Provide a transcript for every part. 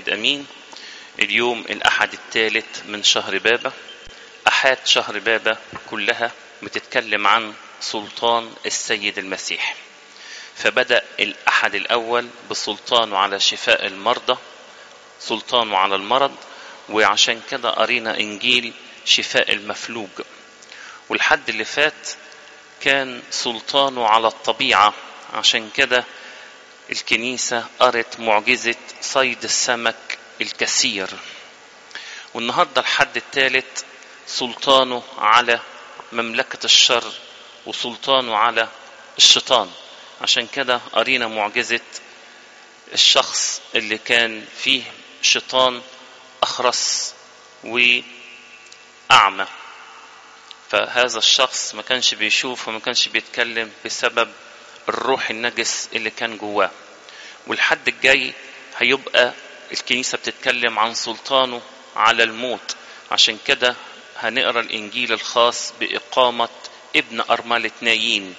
واحد أمين اليوم الأحد الثالث من شهر بابا أحاد شهر بابا كلها بتتكلم عن سلطان السيد المسيح فبدأ الأحد الأول بسلطانه على شفاء المرضى سلطانه على المرض وعشان كده قرينا إنجيل شفاء المفلوج والحد اللي فات كان سلطانه على الطبيعة عشان كده الكنيسة قرت معجزة صيد السمك الكثير والنهاردة الحد الثالث سلطانه على مملكة الشر وسلطانه على الشيطان عشان كده قرينا معجزة الشخص اللي كان فيه شيطان أخرس وأعمى فهذا الشخص ما كانش بيشوف وما كانش بيتكلم بسبب الروح النجس اللي كان جواه والحد الجاي هيبقى الكنيسة بتتكلم عن سلطانه على الموت عشان كده هنقرا الإنجيل الخاص بإقامة ابن أرملة نايين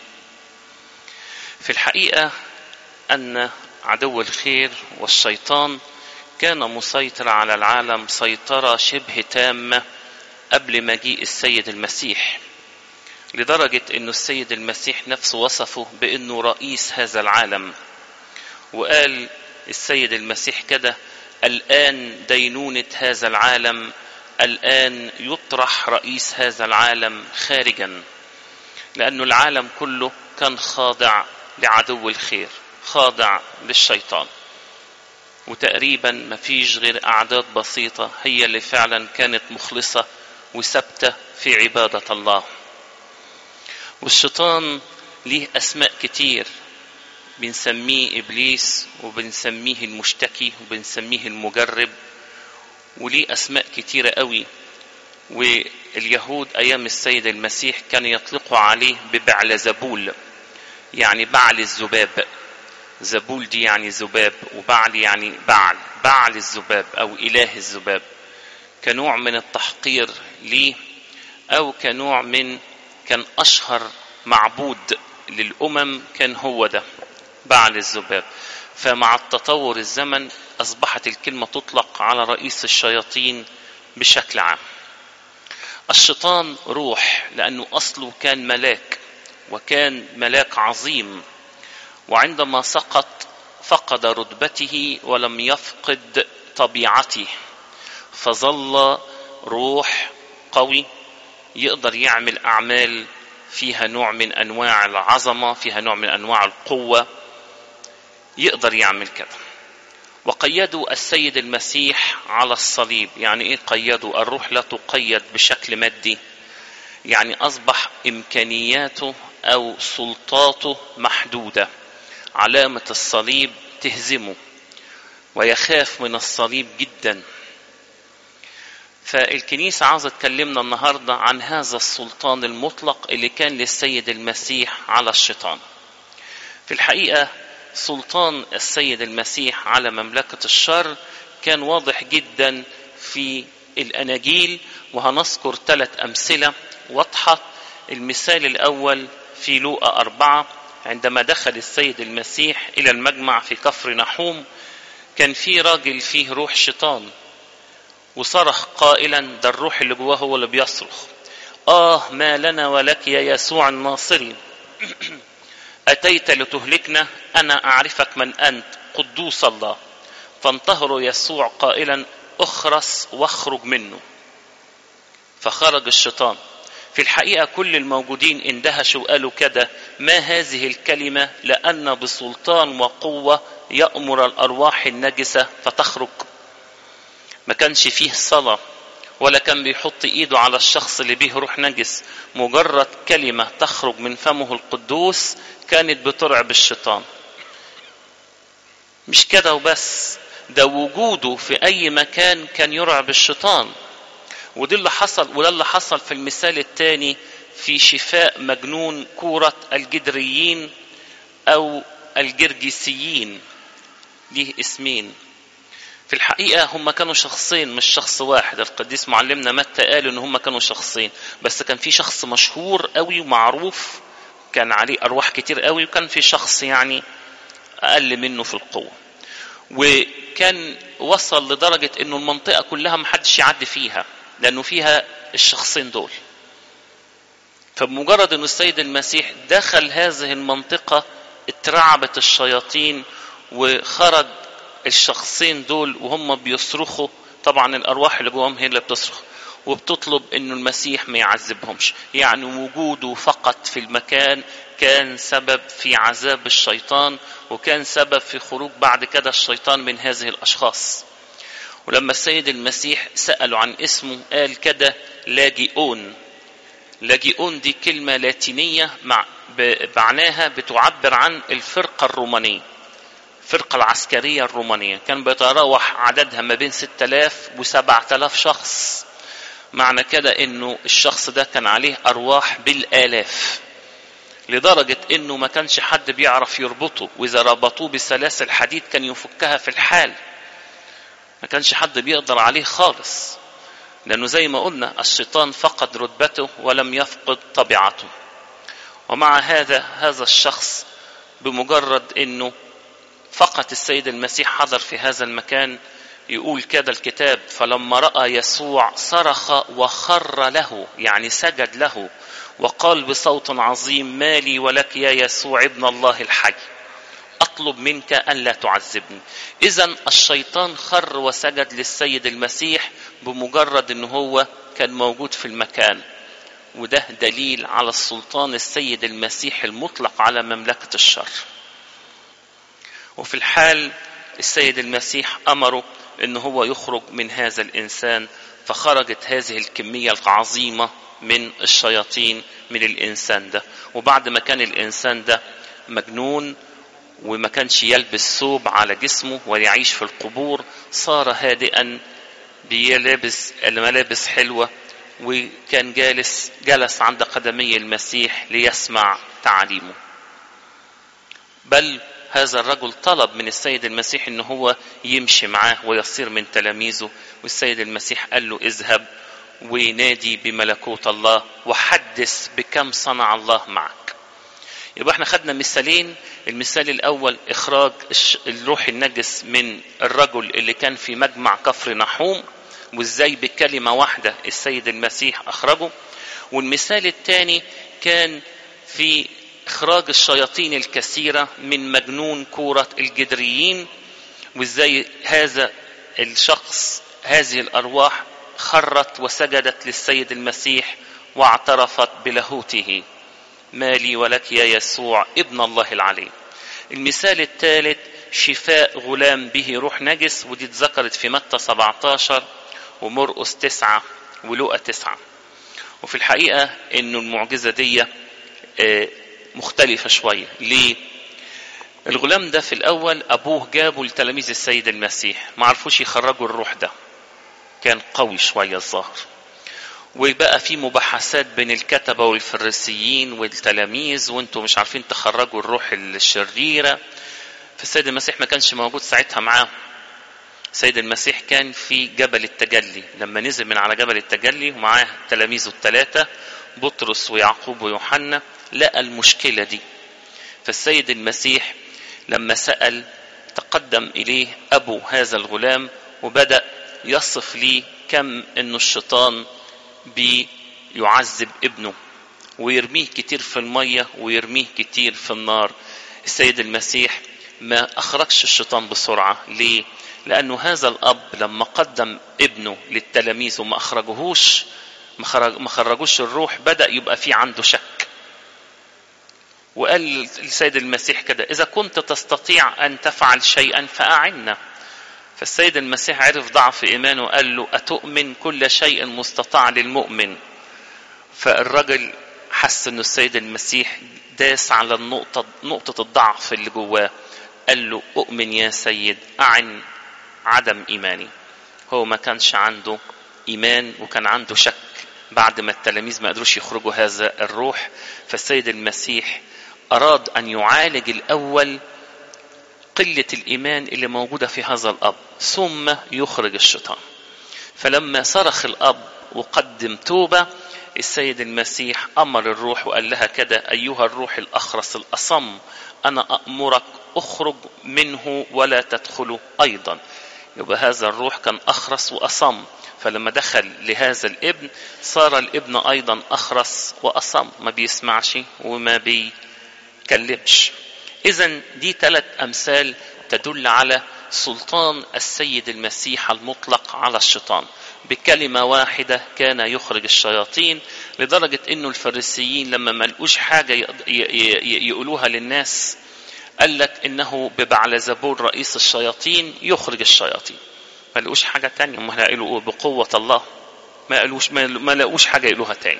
في الحقيقة أن عدو الخير والشيطان كان مسيطر على العالم سيطرة شبه تامة قبل مجيء السيد المسيح لدرجة أن السيد المسيح نفسه وصفه بأنه رئيس هذا العالم وقال السيد المسيح كده الآن دينونة هذا العالم الآن يطرح رئيس هذا العالم خارجا لأن العالم كله كان خاضع لعدو الخير خاضع للشيطان وتقريبا ما فيش غير أعداد بسيطة هي اللي فعلا كانت مخلصة وثابتة في عبادة الله والشيطان ليه أسماء كتير بنسميه إبليس وبنسميه المشتكي وبنسميه المجرب وليه أسماء كتيرة قوي واليهود أيام السيد المسيح كانوا يطلقوا عليه ببعل زبول يعني بعل الذباب زبول دي يعني ذباب وبعل يعني بعل بعل الذباب أو إله الذباب كنوع من التحقير ليه أو كنوع من كان أشهر معبود للأمم كان هو ده بعل الذباب فمع التطور الزمن أصبحت الكلمة تطلق على رئيس الشياطين بشكل عام الشيطان روح لأنه أصله كان ملاك وكان ملاك عظيم وعندما سقط فقد رتبته ولم يفقد طبيعته فظل روح قوي يقدر يعمل أعمال فيها نوع من أنواع العظمة فيها نوع من أنواع القوة يقدر يعمل كده وقيدوا السيد المسيح على الصليب يعني ايه قيدوا الروح لا تقيد بشكل مادي يعني اصبح امكانياته او سلطاته محدوده علامه الصليب تهزمه ويخاف من الصليب جدا فالكنيسة عاوزة تكلمنا النهاردة عن هذا السلطان المطلق اللي كان للسيد المسيح على الشيطان في الحقيقة سلطان السيد المسيح على مملكة الشر كان واضح جدا في الأناجيل وهنذكر ثلاث أمثلة واضحة المثال الأول في لوقا أربعة عندما دخل السيد المسيح إلى المجمع في كفر نحوم كان في راجل فيه روح شيطان وصرخ قائلا ده الروح اللي جواه هو اللي بيصرخ آه ما لنا ولك يا يسوع الناصري أتيت لتهلكنا أنا أعرفك من أنت قدوس الله فانتهر يسوع قائلا اخرس واخرج منه فخرج الشيطان في الحقيقة كل الموجودين اندهشوا وقالوا كده ما هذه الكلمة لأن بسلطان وقوة يأمر الأرواح النجسة فتخرج ما كانش فيه صلاة ولا كان بيحط ايده على الشخص اللي بيه روح نجس مجرد كلمة تخرج من فمه القدوس كانت بترعب الشيطان مش كده وبس ده وجوده في اي مكان كان يرعب الشيطان وده اللي حصل وده اللي حصل في المثال الثاني في شفاء مجنون كورة الجدريين او الجرجسيين ليه اسمين في الحقيقة هم كانوا شخصين مش شخص واحد القديس معلمنا متى قال ان هم كانوا شخصين بس كان في شخص مشهور قوي ومعروف كان عليه ارواح كتير قوي وكان في شخص يعني اقل منه في القوة وكان وصل لدرجة انه المنطقة كلها محدش يعدي فيها لانه فيها الشخصين دول فبمجرد ان السيد المسيح دخل هذه المنطقة اترعبت الشياطين وخرج الشخصين دول وهم بيصرخوا طبعا الارواح اللي جواهم هي اللي بتصرخ وبتطلب انه المسيح ما يعذبهمش يعني وجوده فقط في المكان كان سبب في عذاب الشيطان وكان سبب في خروج بعد كده الشيطان من هذه الاشخاص ولما السيد المسيح سألوا عن اسمه قال كده لاجئون لاجئون دي كلمة لاتينية مع معناها بتعبر عن الفرقة الرومانية الفرقة العسكرية الرومانية كان بيتراوح عددها ما بين 6000 و 7000 شخص معنى كده انه الشخص ده كان عليه ارواح بالالاف لدرجة انه ما كانش حد بيعرف يربطه واذا ربطوه بسلاسل حديد كان يفكها في الحال ما كانش حد بيقدر عليه خالص لانه زي ما قلنا الشيطان فقد رتبته ولم يفقد طبيعته ومع هذا هذا الشخص بمجرد انه فقط السيد المسيح حضر في هذا المكان يقول كده الكتاب فلما راى يسوع صرخ وخر له يعني سجد له وقال بصوت عظيم ما لي ولك يا يسوع ابن الله الحي اطلب منك ان لا تعذبني اذا الشيطان خر وسجد للسيد المسيح بمجرد ان هو كان موجود في المكان وده دليل على السلطان السيد المسيح المطلق على مملكه الشر وفي الحال السيد المسيح امره ان هو يخرج من هذا الانسان فخرجت هذه الكميه العظيمه من الشياطين من الانسان ده وبعد ما كان الانسان ده مجنون وما كانش يلبس ثوب على جسمه ويعيش في القبور صار هادئا بيلبس الملابس حلوه وكان جالس جلس عند قدمي المسيح ليسمع تعاليمه بل هذا الرجل طلب من السيد المسيح ان هو يمشي معاه ويصير من تلاميذه والسيد المسيح قال له اذهب ونادي بملكوت الله وحدث بكم صنع الله معك يبقى احنا خدنا مثالين المثال الاول اخراج الروح النجس من الرجل اللي كان في مجمع كفر نحوم وازاي بكلمه واحده السيد المسيح اخرجه والمثال الثاني كان في اخراج الشياطين الكثيره من مجنون كوره الجدريين وازاي هذا الشخص هذه الارواح خرت وسجدت للسيد المسيح واعترفت بلاهوته ما لي ولك يا يسوع ابن الله العلي المثال الثالث شفاء غلام به روح نجس ودي اتذكرت في متى 17 ومرقس 9 ولوقا 9 وفي الحقيقة انه المعجزة دي مختلفة شوية ليه الغلام ده في الاول ابوه جابه لتلاميذ السيد المسيح ما عرفوش يخرجوا الروح ده كان قوي شوية الظاهر وبقى في مباحثات بين الكتبة والفريسيين والتلاميذ وانتوا مش عارفين تخرجوا الروح الشريرة فالسيد المسيح ما كانش موجود ساعتها معاهم السيد المسيح كان في جبل التجلي لما نزل من على جبل التجلي ومعاه تلاميذه الثلاثة بطرس ويعقوب ويوحنا لقى المشكلة دي فالسيد المسيح لما سأل تقدم إليه أبو هذا الغلام وبدأ يصف لي كم انه الشيطان بيعذب ابنه ويرميه كتير في المية ويرميه كتير في النار السيد المسيح ما أخرجش الشيطان بسرعة ليه؟ لأنه هذا الأب لما قدم ابنه للتلاميذ وما أخرجوهوش ما خرج ما خرجوش الروح بدأ يبقى في عنده شك وقال السيد المسيح كده إذا كنت تستطيع أن تفعل شيئا فأعنا فالسيد المسيح عرف ضعف إيمانه وقال له أتؤمن كل شيء مستطاع للمؤمن فالرجل حس أن السيد المسيح داس على النقطة نقطة الضعف اللي جواه قال له أؤمن يا سيد أعن عدم إيماني هو ما كانش عنده إيمان وكان عنده شك بعد ما التلاميذ ما قدروش يخرجوا هذا الروح فالسيد المسيح أراد أن يعالج الأول قلة الإيمان اللي موجودة في هذا الأب ثم يخرج الشيطان فلما صرخ الأب وقدم توبة السيد المسيح أمر الروح وقال لها كده أيها الروح الأخرس الأصم أنا أأمرك اخرج منه ولا تدخله ايضا يبقى هذا الروح كان اخرس واصم فلما دخل لهذا الابن صار الابن ايضا اخرس واصم ما بيسمعش وما بيكلمش اذا دي ثلاث امثال تدل على سلطان السيد المسيح المطلق على الشيطان بكلمه واحده كان يخرج الشياطين لدرجه انه الفريسيين لما ما لقوش حاجه يقولوها للناس قال لك انه ببعلزبول رئيس الشياطين يخرج الشياطين ما لقوش حاجه تانية هم قالوا بقوه الله ما قالوش ما لقوش حاجه يقولوها تاني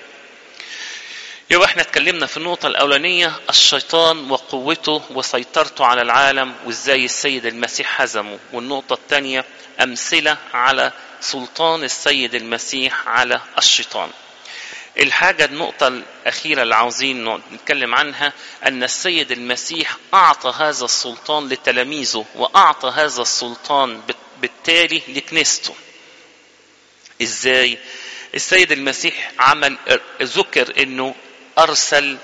يبقى احنا اتكلمنا في النقطة الأولانية الشيطان وقوته وسيطرته على العالم وازاي السيد المسيح هزمه والنقطة الثانية أمثلة على سلطان السيد المسيح على الشيطان الحاجة النقطة الأخيرة اللي عاوزين نتكلم عنها أن السيد المسيح أعطى هذا السلطان لتلاميذه وأعطى هذا السلطان بالتالي لكنيسته إزاي؟ السيد المسيح عمل ذكر أنه أرسل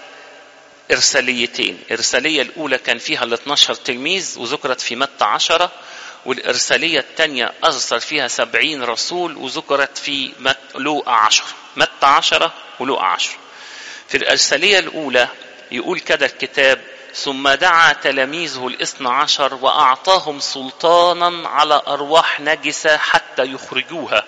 إرساليتين الإرسالية الأولى كان فيها ال 12 تلميذ وذكرت في متى عشرة والإرسالية الثانية أرسل فيها سبعين رسول وذكرت في لوقا عشر متى عشرة ولوقا عشر في الإرسالية الأولى يقول كده الكتاب ثم دعا تلاميذه الاثنى عشر وأعطاهم سلطانا على أرواح نجسة حتى يخرجوها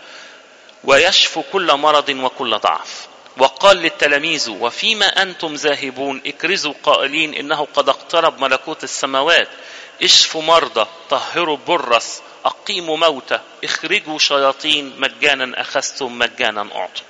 ويشفوا كل مرض وكل ضعف وقال للتلاميذ وفيما أنتم ذاهبون اكرزوا قائلين إنه قد اقترب ملكوت السماوات اشفوا مرضى طهروا برص أقيموا موتى اخرجوا شياطين مجانا أخذتم مجانا أعطوا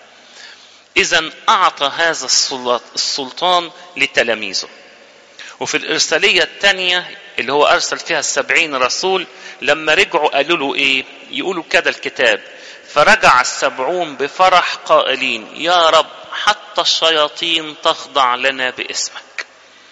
إذا أعطى هذا السلطان لتلاميذه وفي الإرسالية الثانية اللي هو أرسل فيها السبعين رسول لما رجعوا قالوا له إيه يقولوا كده الكتاب فرجع السبعون بفرح قائلين يا رب حتى الشياطين تخضع لنا باسمك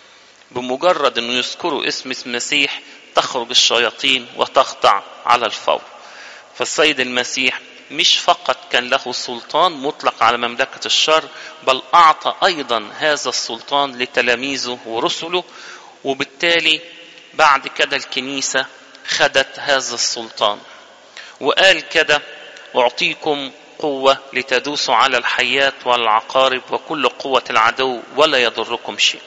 بمجرد انه يذكروا اسم المسيح تخرج الشياطين وتخضع على الفور فالسيد المسيح مش فقط كان له سلطان مطلق على مملكة الشر بل أعطى أيضا هذا السلطان لتلاميذه ورسله وبالتالي بعد كده الكنيسة خدت هذا السلطان وقال كده أعطيكم قوة لتدوسوا على الحيات والعقارب وكل قوة العدو ولا يضركم شيء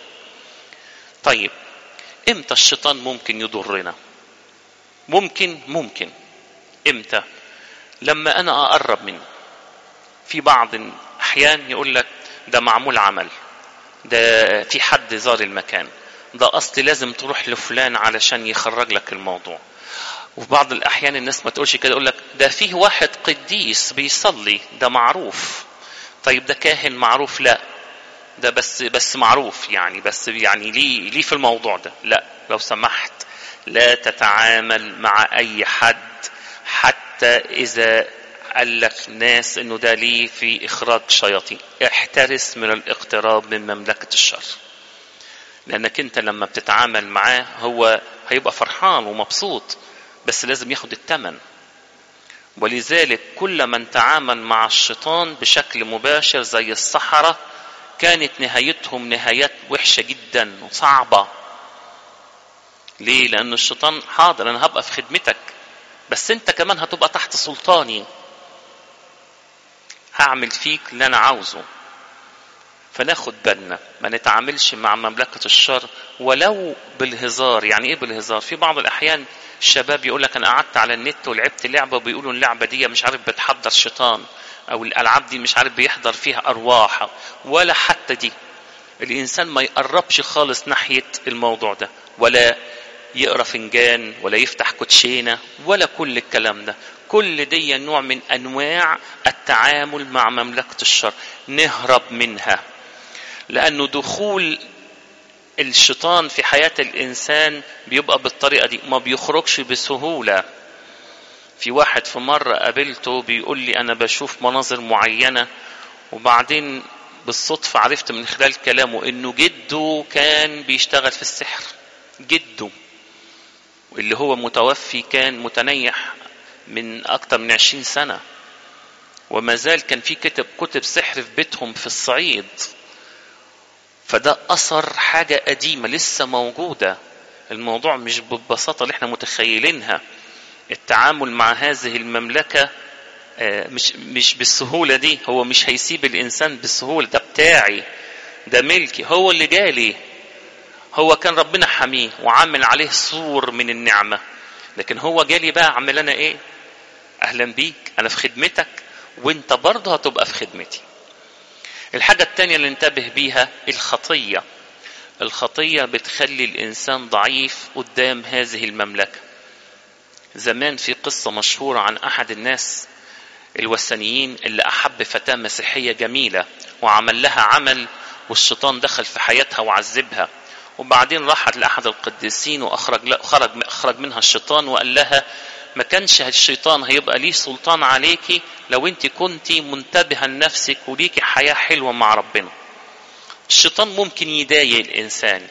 طيب امتى الشيطان ممكن يضرنا ممكن ممكن امتى لما انا اقرب منه في بعض الاحيان يقول لك ده معمول عمل ده في حد زار المكان ده اصل لازم تروح لفلان علشان يخرج لك الموضوع وفي بعض الاحيان الناس ما تقولش كده يقول لك ده فيه واحد قديس بيصلي ده معروف طيب ده كاهن معروف لا ده بس بس معروف يعني بس يعني ليه ليه في الموضوع ده لا لو سمحت لا تتعامل مع اي حد حتى اذا قال لك ناس انه ده ليه في اخراج شياطين احترس من الاقتراب من مملكه الشر لانك انت لما بتتعامل معاه هو هيبقى فرحان ومبسوط بس لازم ياخد الثمن ولذلك كل من تعامل مع الشيطان بشكل مباشر زي السحرة كانت نهايتهم نهايات وحشة جدا وصعبة ليه؟ لأن الشيطان حاضر أنا هبقى في خدمتك بس أنت كمان هتبقى تحت سلطاني هعمل فيك اللي أنا عاوزه فناخد بالنا ما نتعاملش مع مملكة الشر ولو بالهزار يعني ايه بالهزار في بعض الاحيان الشباب يقول لك انا قعدت على النت ولعبت لعبه وبيقولوا اللعبه دي مش عارف بتحضر شيطان او الالعاب دي مش عارف بيحضر فيها ارواح ولا حتى دي الانسان ما يقربش خالص ناحيه الموضوع ده ولا يقرا فنجان ولا يفتح كوتشينه ولا كل الكلام ده كل دي نوع من انواع التعامل مع مملكه الشر نهرب منها لانه دخول الشيطان في حياة الإنسان بيبقى بالطريقة دي ما بيخرجش بسهولة في واحد في مرة قابلته بيقول لي أنا بشوف مناظر معينة وبعدين بالصدفة عرفت من خلال كلامه إنه جده كان بيشتغل في السحر جده اللي هو متوفي كان متنيح من أكتر من عشرين سنة وما زال كان في كتب كتب سحر في بيتهم في الصعيد فده أثر حاجة قديمة لسه موجودة الموضوع مش بالبساطة اللي احنا متخيلينها التعامل مع هذه المملكة مش مش بالسهولة دي هو مش هيسيب الإنسان بالسهولة ده بتاعي ده ملكي هو اللي جالي هو كان ربنا حميه وعامل عليه سور من النعمة لكن هو جالي بقى عمل أنا إيه أهلا بيك أنا في خدمتك وأنت برضه هتبقى في خدمتي الحاجة التانية اللي انتبه بيها الخطية الخطية بتخلي الإنسان ضعيف قدام هذه المملكة زمان في قصة مشهورة عن أحد الناس الوثنيين اللي أحب فتاة مسيحية جميلة وعمل لها عمل والشيطان دخل في حياتها وعذبها وبعدين راحت لأحد القديسين وأخرج خرج أخرج منها الشيطان وقال لها ما كانش الشيطان هيبقى ليه سلطان عليكي لو انت كنت منتبهة لنفسك وليكي حياة حلوة مع ربنا الشيطان ممكن يضايق الإنسان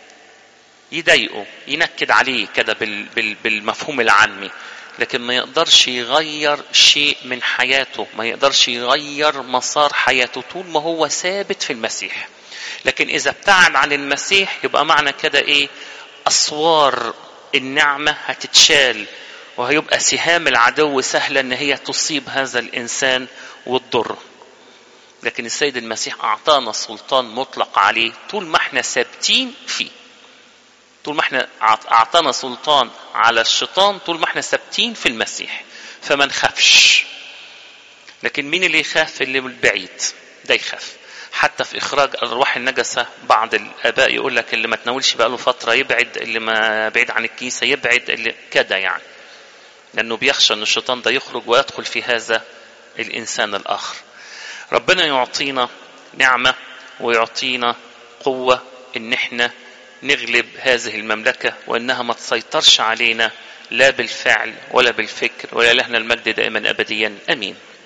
يضايقه ينكد عليه كده بالمفهوم العامي لكن ما يقدرش يغير شيء من حياته ما يقدرش يغير مسار حياته طول ما هو ثابت في المسيح لكن إذا ابتعد عن المسيح يبقى معنى كده إيه أسوار النعمة هتتشال وهيبقى سهام العدو سهلة ان هي تصيب هذا الانسان وتضره لكن السيد المسيح اعطانا سلطان مطلق عليه طول ما احنا ثابتين فيه طول ما احنا اعطانا سلطان على الشيطان طول ما احنا ثابتين في المسيح فما نخافش لكن مين اللي يخاف اللي من البعيد ده يخاف حتى في اخراج ارواح النجسه بعض الاباء يقول لك اللي ما تناولش بقاله فتره يبعد اللي ما بعيد عن الكيسه يبعد اللي كده يعني لأنه بيخشى أن الشيطان ده يخرج ويدخل في هذا الإنسان الآخر ربنا يعطينا نعمة ويعطينا قوة إن إحنا نغلب هذه المملكة وإنها ما تسيطرش علينا لا بالفعل ولا بالفكر ولا لهنا المجد دائما أبديا أمين